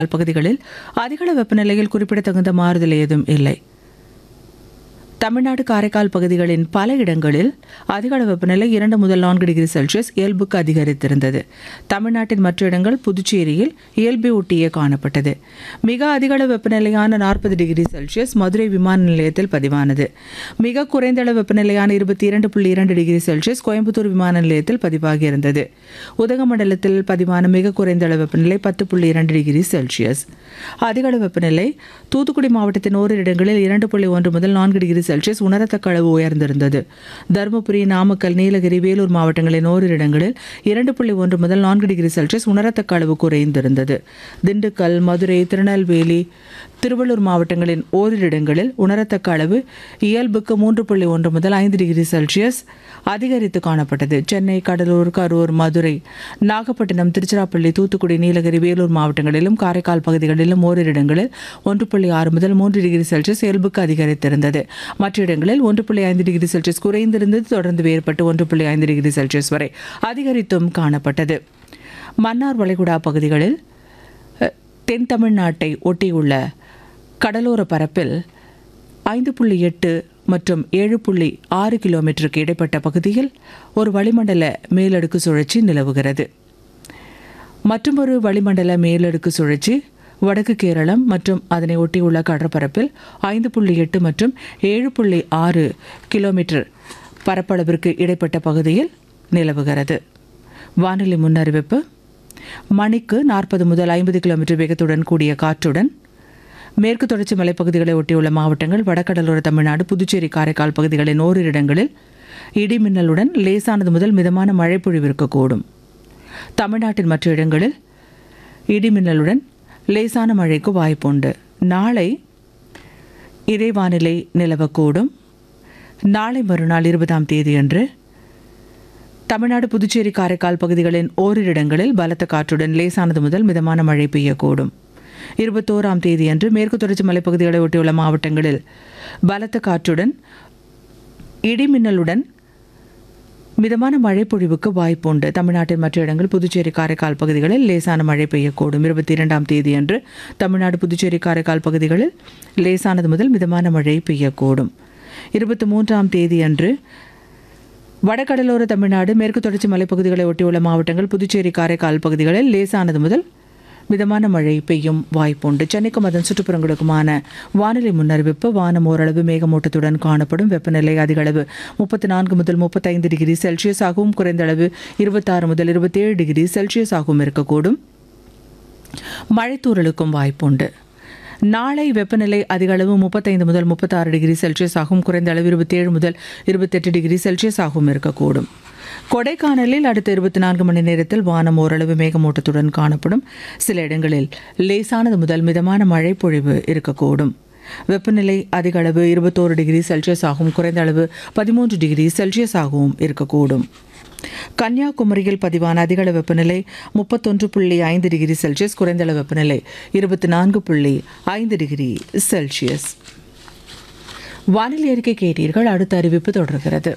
பகுதிகளில் அதிகள வெப்பநிலையில் குறிப்பிடத்தகுந்த மாறுதல் ஏதும் இல்லை தமிழ்நாடு காரைக்கால் பகுதிகளின் பல இடங்களில் அதிகள வெப்பநிலை இரண்டு முதல் நான்கு டிகிரி செல்சியஸ் இயல்புக்கு அதிகரித்திருந்தது தமிழ்நாட்டின் மற்ற இடங்கள் புதுச்சேரியில் இயல்பை ஒட்டியே காணப்பட்டது மிக அதிகள வெப்பநிலையான நாற்பது டிகிரி செல்சியஸ் மதுரை விமான நிலையத்தில் பதிவானது மிக குறைந்த அளவு வெப்பநிலையான இருபத்தி இரண்டு புள்ளி இரண்டு டிகிரி செல்சியஸ் கோயம்புத்தூர் விமான நிலையத்தில் பதிவாகியிருந்தது உதகமண்டலத்தில் பதிவான மிக குறைந்த அளவு வெப்பநிலை பத்து புள்ளி இரண்டு டிகிரி செல்சியஸ் அதிக அளவு வெப்பநிலை தூத்துக்குடி மாவட்டத்தின் ஓரிரு இடங்களில் இரண்டு புள்ளி ஒன்று முதல் நான்கு டிகிரி செல்சியஸ் உணரத்தக்க அளவு உயர்ந்திருந்தது தருமபுரி நாமக்கல் நீலகிரி வேலூர் மாவட்டங்களின் ஓரிரு இடங்களில் இரண்டு புள்ளி ஒன்று முதல் நான்கு டிகிரி செல்சியஸ் உணரத்தக்க அளவு குறைந்திருந்தது திண்டுக்கல் மதுரை திருநெல்வேலி திருவள்ளூர் மாவட்டங்களின் ஓரிரு இடங்களில் உணரத்தக்க அளவு இயல்புக்கு மூன்று புள்ளி ஒன்று முதல் ஐந்து டிகிரி செல்சியஸ் அதிகரித்து காணப்பட்டது சென்னை கடலூர் கரூர் மதுரை நாகப்பட்டினம் திருச்சிராப்பள்ளி தூத்துக்குடி நீலகிரி வேலூர் மாவட்டங்களிலும் காரைக்கால் பகுதிகளிலும் ஓரிரு இடங்களில் ஒன்று புள்ளி ஆறு முதல் மூன்று டிகிரி செல்சியஸ் இயல்புக்கு அதிகரித்திருந்தது மற்ற இடங்களில் ஒன்று புள்ளி ஐந்து டிகிரி செல்சியஸ் குறைந்திருந்தது தொடர்ந்து வேறுபட்டு ஒன்று புள்ளி ஐந்து டிகிரி செல்சியஸ் வரை அதிகரித்தும் காணப்பட்டது மன்னார் வளைகுடா பகுதிகளில் அஹ், தென் தமிழ்நாட்டை ஒட்டியுள்ள கடலோர பரப்பில் ஐந்து புள்ளி எட்டு மற்றும் ஏழு புள்ளி ஆறு கிலோமீட்டருக்கு இடைப்பட்ட பகுதியில் ஒரு வளிமண்டல மேலடுக்கு சுழற்சி நிலவுகிறது மற்றொரு வளிமண்டல மேலடுக்கு சுழற்சி வடக்கு கேரளம் மற்றும் அதனை ஒட்டியுள்ள கடற்பரப்பில் ஐந்து புள்ளி எட்டு மற்றும் ஏழு புள்ளி ஆறு கிலோமீட்டர் பரப்பளவிற்கு இடைப்பட்ட பகுதியில் நிலவுகிறது வானிலை முன்னறிவிப்பு மணிக்கு நாற்பது முதல் ஐம்பது கிலோமீட்டர் வேகத்துடன் கூடிய காற்றுடன் மேற்கு தொடர்ச்சி மலைப்பகுதிகளை ஒட்டியுள்ள மாவட்டங்கள் வடகடலோர தமிழ்நாடு புதுச்சேரி காரைக்கால் பகுதிகளின் ஓரிரு இடங்களில் இடி மின்னலுடன் லேசானது முதல் மிதமான மழை பொழிவிருக்கக்கூடும் தமிழ்நாட்டின் மற்ற இடங்களில் இடி மின்னலுடன் லேசான மழைக்கு வாய்ப்புண்டு நாளை இதே வானிலை நிலவக்கூடும் நாளை மறுநாள் இருபதாம் தேதியன்று தமிழ்நாடு புதுச்சேரி காரைக்கால் பகுதிகளின் ஓரிரு இடங்களில் பலத்த காற்றுடன் லேசானது முதல் மிதமான மழை பெய்யக்கூடும் இருபத்தோராம் தேதியன்று மேற்கு தொடர்ச்சி மலைப்பகுதிகளை ஒட்டியுள்ள மாவட்டங்களில் பலத்த காற்றுடன் இடிமின்னலுடன் மிதமான மழை பொழிவுக்கு வாய்ப்புண்டு தமிழ்நாட்டின் மற்ற இடங்கள் புதுச்சேரி காரைக்கால் பகுதிகளில் லேசான மழை பெய்யக்கூடும் இருபத்தி இரண்டாம் தேதியன்று தமிழ்நாடு புதுச்சேரி காரைக்கால் பகுதிகளில் லேசானது முதல் மிதமான மழை பெய்யக்கூடும் இருபத்தி மூன்றாம் தேதியன்று வடகடலோர தமிழ்நாடு மேற்கு தொடர்ச்சி மலைப்பகுதிகளை ஒட்டியுள்ள மாவட்டங்கள் புதுச்சேரி காரைக்கால் பகுதிகளில் லேசானது முதல் மிதமான மழை பெய்யும் வாய்ப்புண்டு சென்னைக்கும் அதன் சுற்றுப்புறங்களுக்குமான வானிலை முன்னறிவிப்பு வானம் ஓரளவு மேகமூட்டத்துடன் காணப்படும் வெப்பநிலை அதிக அளவு முப்பத்தி நான்கு முதல் முப்பத்தைந்து டிகிரி செல்சியஸ் ஆகவும் குறைந்த அளவு இருபத்தாறு முதல் இருபத்தேழு டிகிரி செல்சியஸ் ஆகவும் இருக்கக்கூடும் மழைத்தூறலுக்கும் வாய்ப்புண்டு நாளை வெப்பநிலை அதிக அளவு முப்பத்தைந்து முதல் முப்பத்தாறு டிகிரி செல்சியஸ் ஆகும் குறைந்த அளவு இருபத்தேழு முதல் இருபத்தெட்டு டிகிரி செல்சியஸ் ஆகவும் இருக்கக்கூடும் கொடைக்கானலில் அடுத்த இருபத்தி நான்கு மணி நேரத்தில் வானம் ஓரளவு மேகமூட்டத்துடன் காணப்படும் சில இடங்களில் லேசானது முதல் மிதமான மழை பொழிவு இருக்கக்கூடும் வெப்பநிலை அதிக அளவு இருபத்தோரு டிகிரி செல்சியஸ் ஆகவும் குறைந்த அளவு பதிமூன்று டிகிரி செல்சியஸ் ஆகவும் இருக்கக்கூடும் கன்னியாகுமரியில் பதிவான அதிகள வெப்பநிலை முப்பத்தொன்று புள்ளி ஐந்து டிகிரி செல்சியஸ் குறைந்தளவு வெப்பநிலை இருபத்தி நான்கு புள்ளி ஐந்து டிகிரி செல்சியஸ் வானிலை அறிக்கை கேட்டீர்கள் அடுத்த அறிவிப்பு தொடர்கிறது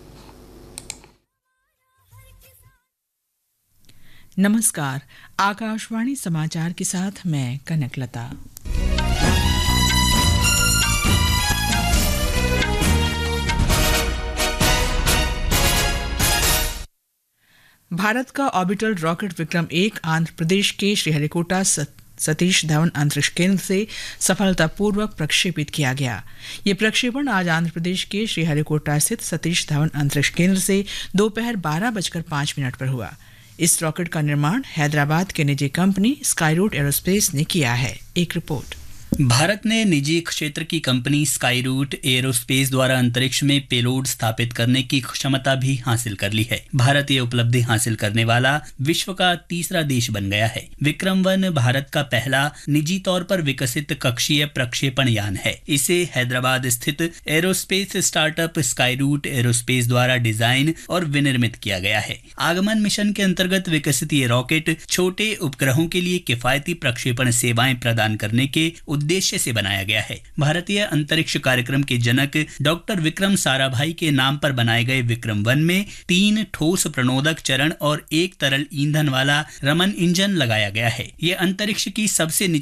नमस्कार आकाशवाणी समाचार के साथ मैं कनकलता भारत का ऑर्बिटल रॉकेट विक्रम एक आंध्र प्रदेश के श्रीहरिकोटा सत- सतीश धवन अंतरिक्ष केंद्र से सफलतापूर्वक प्रक्षेपित किया गया ये प्रक्षेपण आज आंध्र प्रदेश के श्रीहरिकोटा स्थित सतीश धवन अंतरिक्ष केंद्र से दोपहर बारह बजकर पाँच मिनट पर हुआ इस रॉकेट का निर्माण हैदराबाद के निजी कंपनी स्काईरूट एरोस्पेस ने किया है एक रिपोर्ट भारत ने निजी क्षेत्र की कंपनी स्काईरूट एरोस्पेस द्वारा अंतरिक्ष में पेलोड स्थापित करने की क्षमता भी हासिल कर ली है भारत ये उपलब्धि हासिल करने वाला विश्व का तीसरा देश बन गया है विक्रम वन भारत का पहला निजी तौर पर विकसित कक्षीय प्रक्षेपण यान है इसे हैदराबाद स्थित एरोस्पेस स्टार्टअप स्काईरूट एरोस्पेस द्वारा डिजाइन और विनिर्मित किया गया है आगमन मिशन के अंतर्गत विकसित ये रॉकेट छोटे उपग्रहों के लिए किफायती प्रक्षेपण सेवाएं प्रदान करने के उद्देश्य से बनाया गया है भारतीय अंतरिक्ष कार्यक्रम के जनक डॉक्टर विक्रम साराभाई के नाम पर बनाए गए विक्रम वन में तीन ठोस प्रणोदक चरण और एक तरल ईंधन वाला रमन इंजन लगाया गया है ये अंतरिक्ष की सबसे